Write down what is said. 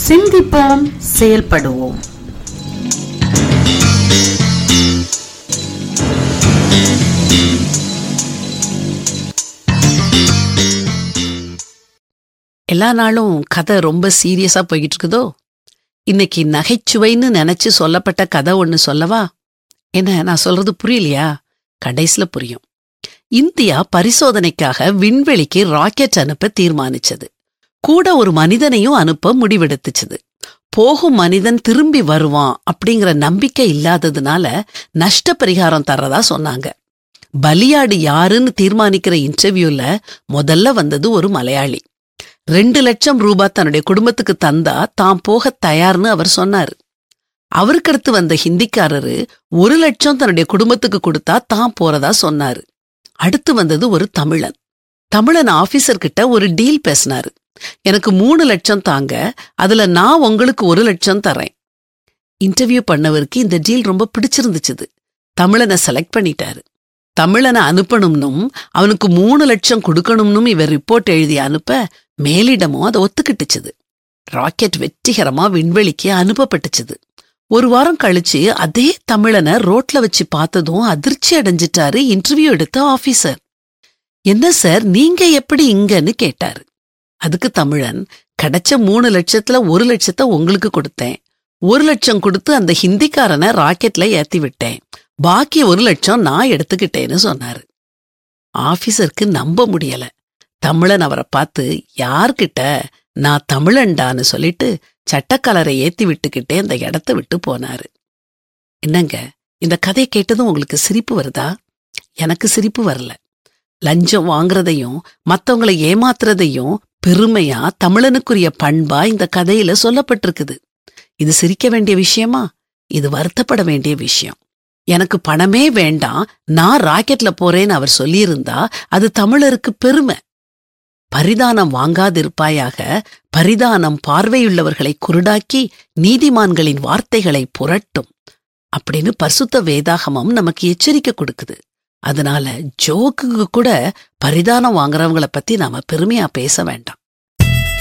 சிந்திப்போம் செயல்படுவோம் எல்லா நாளும் கதை ரொம்ப சீரியஸா போய்கிட்டு இருக்குதோ இன்னைக்கு நகைச்சுவைன்னு நினைச்சு சொல்லப்பட்ட கதை ஒன்னு சொல்லவா என்ன நான் சொல்றது புரியலையா கடைசில புரியும் இந்தியா பரிசோதனைக்காக விண்வெளிக்கு ராக்கெட் அனுப்ப தீர்மானிச்சது கூட ஒரு மனிதனையும் அனுப்ப முடிவெடுத்துச்சுது போகும் மனிதன் திரும்பி வருவான் அப்படிங்கிற நம்பிக்கை இல்லாததுனால நஷ்ட பரிகாரம் தர்றதா சொன்னாங்க பலியாடு யாருன்னு தீர்மானிக்கிற இன்டர்வியூல முதல்ல வந்தது ஒரு மலையாளி ரெண்டு லட்சம் ரூபாய் தன்னுடைய குடும்பத்துக்கு தந்தா தாம் போக தயார்னு அவர் சொன்னாரு அவருக்கு அடுத்து வந்த ஹிந்திக்காரரு ஒரு லட்சம் தன்னுடைய குடும்பத்துக்கு கொடுத்தா தான் போறதா சொன்னாரு அடுத்து வந்தது ஒரு தமிழன் தமிழன் ஆபீசர் கிட்ட ஒரு டீல் பேசினாரு எனக்கு மூணு லட்சம் தாங்க அதுல நான் உங்களுக்கு ஒரு லட்சம் தரேன் இன்டர்வியூ பண்ணவருக்கு இந்த டீல் ரொம்ப பிடிச்சிருந்துச்சுது தமிழனை செலக்ட் பண்ணிட்டாரு தமிழனை அனுப்பணும்னும் அவனுக்கு மூணு லட்சம் கொடுக்கணும்னும் இவர் ரிப்போர்ட் எழுதி அனுப்ப மேலிடமும் அதை ஒத்துக்கிட்டுச்சுது ராக்கெட் வெற்றிகரமா விண்வெளிக்கு அனுப்பப்பட்டுச்சுது ஒரு வாரம் கழிச்சு அதே தமிழனை ரோட்ல வச்சு பார்த்ததும் அதிர்ச்சி அடைஞ்சிட்டாரு இன்டர்வியூ எடுத்த ஆபீசர் என்ன சார் நீங்க எப்படி இங்கன்னு கேட்டாரு அதுக்கு தமிழன் கிடைச்ச மூணு லட்சத்துல ஒரு லட்சத்தை உங்களுக்கு கொடுத்தேன் ஒரு லட்சம் கொடுத்து அந்த ஹிந்திக்காரனை ராக்கெட்ல ஏத்தி விட்டேன் பாக்கி ஒரு லட்சம் நான் எடுத்துக்கிட்டேன்னு சொன்னாரு ஆபீசருக்கு நம்ப முடியல தமிழன் அவரை பார்த்து யார்கிட்ட நான் தமிழன்டான்னு சொல்லிட்டு சட்டக்கலரை ஏத்தி விட்டுக்கிட்டே அந்த இடத்த விட்டு போனாரு என்னங்க இந்த கதையை கேட்டதும் உங்களுக்கு சிரிப்பு வருதா எனக்கு சிரிப்பு வரல லஞ்சம் வாங்குறதையும் மத்தவங்களை ஏமாத்துறதையும் பெருமையா தமிழனுக்குரிய பண்பா இந்த கதையில சொல்லப்பட்டிருக்குது இது சிரிக்க வேண்டிய விஷயமா இது வருத்தப்பட வேண்டிய விஷயம் எனக்கு பணமே வேண்டாம் நான் ராக்கெட்ல போறேன்னு அவர் சொல்லியிருந்தா அது தமிழருக்கு பெருமை பரிதானம் வாங்காதிருப்பாயாக பரிதானம் பார்வையுள்ளவர்களை குருடாக்கி நீதிமான்களின் வார்த்தைகளை புரட்டும் அப்படின்னு பரிசுத்த வேதாகமம் நமக்கு எச்சரிக்கை கொடுக்குது அதனால ஜோக்குக்கு கூட பரிதானம் வாங்குறவங்கள பத்தி நாம பெருமையா பேச வேண்டாம்